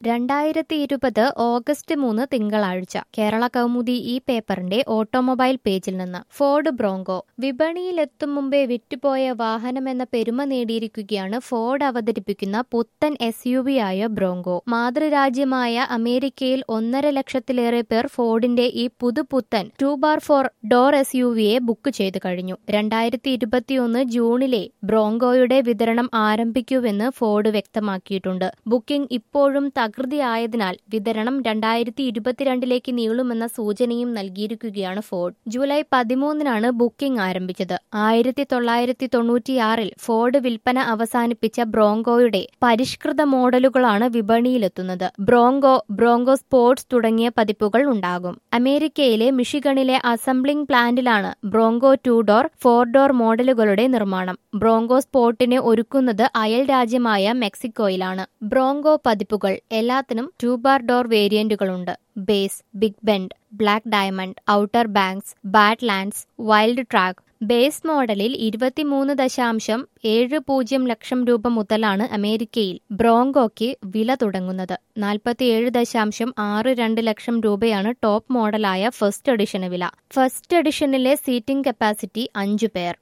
രണ്ടായിരത്തി ഇരുപത് ഓഗസ്റ്റ് മൂന്ന് തിങ്കളാഴ്ച കേരള കൗമുദി ഈ പേപ്പറിന്റെ ഓട്ടോമൊബൈൽ പേജിൽ നിന്ന് ഫോർഡ് ബ്രോങ്കോ വിപണിയിലെത്തും മുമ്പേ വിറ്റുപോയ വാഹനമെന്ന പെരുമ നേടിയിരിക്കുകയാണ് ഫോർഡ് അവതരിപ്പിക്കുന്ന പുത്തൻ എസ് യു വി ആയ ബ്രോങ്കോ മാതൃരാജ്യമായ അമേരിക്കയിൽ ഒന്നര ലക്ഷത്തിലേറെ പേർ ഫോർഡിന്റെ ഈ പുതുപുത്തൻ two bar four door S U വിയെ ബുക്ക് ചെയ്തു കഴിഞ്ഞു രണ്ടായിരത്തി ഇരുപത്തിയൊന്ന് ജൂണിലെ ബ്രോങ്കോയുടെ വിതരണം ആരംഭിക്കുമെന്ന് ഫോർഡ് വ്യക്തമാക്കിയിട്ടുണ്ട് ബുക്കിംഗ് ഇപ്പോഴും തകൃതിയായതിനാൽ വിതരണം രണ്ടായിരത്തി ഇരുപത്തിരണ്ടിലേക്ക് നീളുമെന്ന സൂചനയും നൽകിയിരിക്കുകയാണ് ഫോർഡ് ജൂലൈ പതിമൂന്നിനാണ് ബുക്കിംഗ് ആരംഭിച്ചത് ആയിരത്തി തൊള്ളായിരത്തി തൊണ്ണൂറ്റിയാറിൽ ഫോർഡ് വിൽപ്പന അവസാനിപ്പിച്ച ബ്രോങ്കോയുടെ പരിഷ്കൃത മോഡലുകളാണ് വിപണിയിലെത്തുന്നത് ബ്രോങ്കോ ബ്രോങ്കോ സ്പോർട്സ് തുടങ്ങിയ പതിപ്പുകൾ ഉണ്ടാകും അമേരിക്കയിലെ മിഷിഗണിലെ അസംബ്ലിംഗ് പ്ലാന്റിലാണ് Bronco two door four door മോഡലുകളുടെ നിർമ്മാണം ബ്രോങ്കോ സ്പോർട്ടിനെ ഒരുക്കുന്നത് അയൽ രാജ്യമായ മെക്സിക്കോയിലാണ് ബ്രോങ്കോ പതിപ്പുകൾ എല്ലാത്തിനും ടു ബാർ ഡോർ വേരിയന്റുകളുണ്ട് base Big Bend Black Diamond Outer Banks Badlands Wildtrak base മോഡലിൽ ഇരുപത്തിമൂന്ന് ദശാംശം ഏഴ് പൂജ്യം ലക്ഷം രൂപ മുതലാണ് അമേരിക്കയിൽ ബ്രോങ്കോയ്ക്ക് വില തുടങ്ങുന്നത് നാൽപ്പത്തിയേഴ് ദശാംശം ആറ് രണ്ട് ലക്ഷം രൂപയാണ് ടോപ്പ് മോഡലായ ഫസ്റ്റ് എഡിഷന് വില ഫസ്റ്റ് എഡിഷനിലെ സീറ്റിംഗ് കപ്പാസിറ്റി അഞ്ചു പേർ